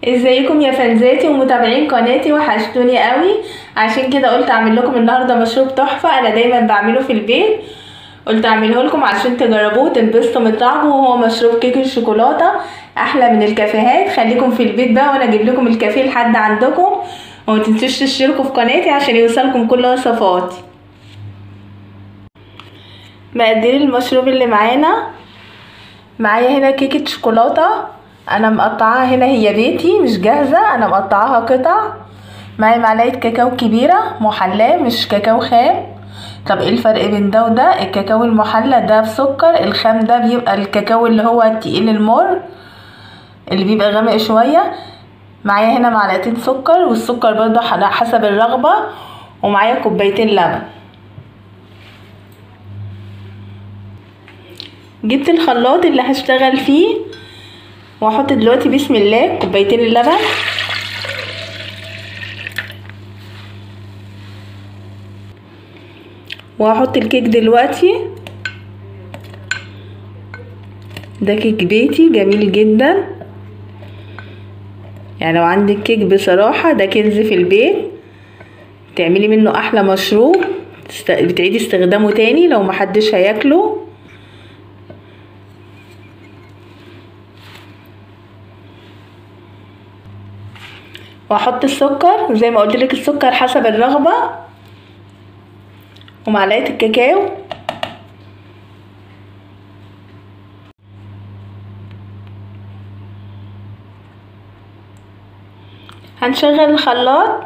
ازيكم يا فانزاتي ومتابعين قناتي وحشتوني قوي عشان كده قلت اعمل لكم النهارده مشروب تحفه انا دايما بعمله في البيت قلت اعمله لكم عشان تجربوه وتنبسطوا من طعمه وهو مشروب كيك الشوكولاته احلى من الكافيهات خليكم في البيت بقى وانا اجيب لكم الكافيه لحد عندكم وما تنسوش تشتركوا في قناتي عشان يوصلكم كل وصفاتي مقادير المشروب اللي معانا معايا هنا كيكه شوكولاته انا مقطعاها هنا هي بيتي مش جاهزه انا مقطعاها قطع معايا معلقه كاكاو كبيره محلاه مش كاكاو خام طب ايه الفرق بين ده وده الكاكاو المحلى ده بسكر الخام ده بيبقى الكاكاو اللي هو التقيل المر اللي بيبقى غامق شويه معايا هنا معلقتين سكر والسكر برضو على حسب الرغبه ومعايا كوبايتين لبن جبت الخلاط اللي هشتغل فيه واحط دلوقتي بسم الله كوبايتين اللبن وهحط الكيك دلوقتي ده كيك بيتي جميل جدا يعني لو عندك كيك بصراحة ده كنز في البيت تعملي منه احلى مشروب بتعيدي استخدامه تاني لو محدش هياكله واحط السكر زي ما قلت لك السكر حسب الرغبه ومعلقه الكاكاو هنشغل الخلاط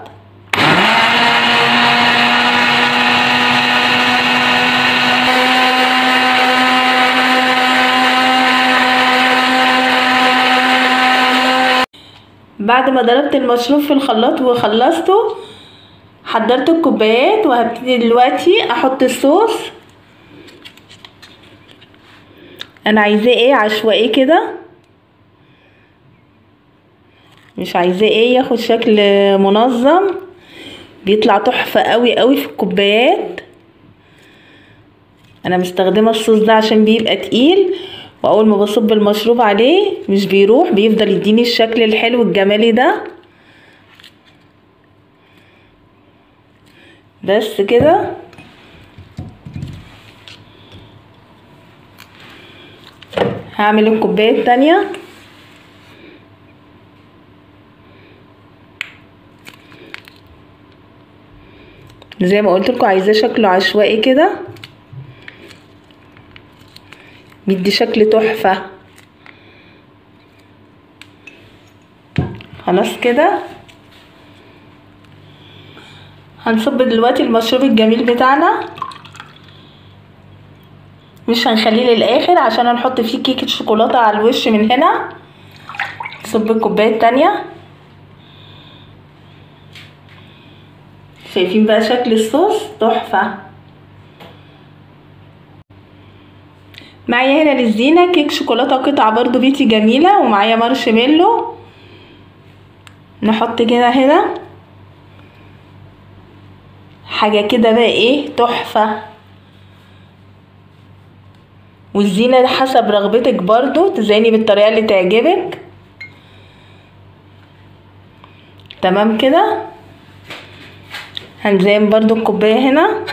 بعد ما ضربت المشروب في الخلاط وخلصته حضرت الكوبايات وهبتدي دلوقتي احط الصوص انا عايزاه ايه عشوائي كده مش عايزاه ايه ياخد شكل منظم بيطلع تحفه قوي قوي في الكوبايات انا مستخدمه الصوص ده عشان بيبقى تقيل واول ما بصب المشروب عليه مش بيروح بيفضل يديني الشكل الحلو الجمالي ده بس كده هعمل الكوبايه التانية زي ما قلت لكم عايزاه شكله عشوائي كده بيدي شكل تحفة خلاص كده هنصب دلوقتي المشروب الجميل بتاعنا مش هنخليه للاخر عشان هنحط فيه كيكة شوكولاتة على الوش من هنا نصب الكوباية التانية شايفين بقى شكل الصوص تحفه معايا هنا للزينه كيك شوكولاته قطعه برضو بيتي جميله ومعايا مارشميلو نحط كده هنا حاجه كده بقى ايه تحفه والزينه حسب رغبتك برضو تزيني بالطريقه اللي تعجبك تمام كده هنزين برضو الكوبايه هنا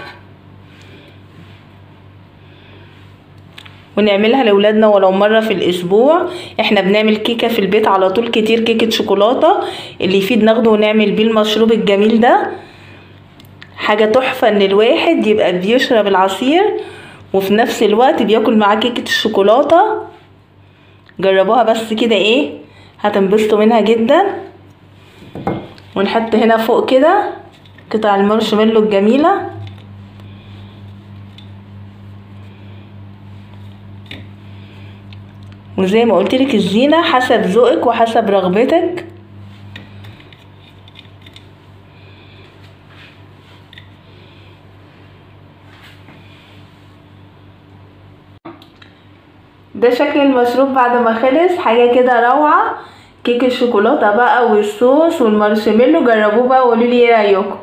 ونعملها لاولادنا ولو مره في الاسبوع احنا بنعمل كيكه في البيت على طول كتير كيكه شوكولاته اللي يفيد ناخده ونعمل بيه المشروب الجميل ده حاجه تحفه ان الواحد يبقى بيشرب العصير وفي نفس الوقت بياكل معاه كيكه الشوكولاته جربوها بس كده ايه هتنبسطوا منها جدا ونحط هنا فوق كده قطع المارشميلو الجميله وزي ما قلت لك الزينه حسب ذوقك وحسب رغبتك ده شكل المشروب بعد ما خلص حاجه كده روعه كيك الشوكولاته بقى والصوص والمارشميلو جربوه بقى وقولوا لي ايه رايكم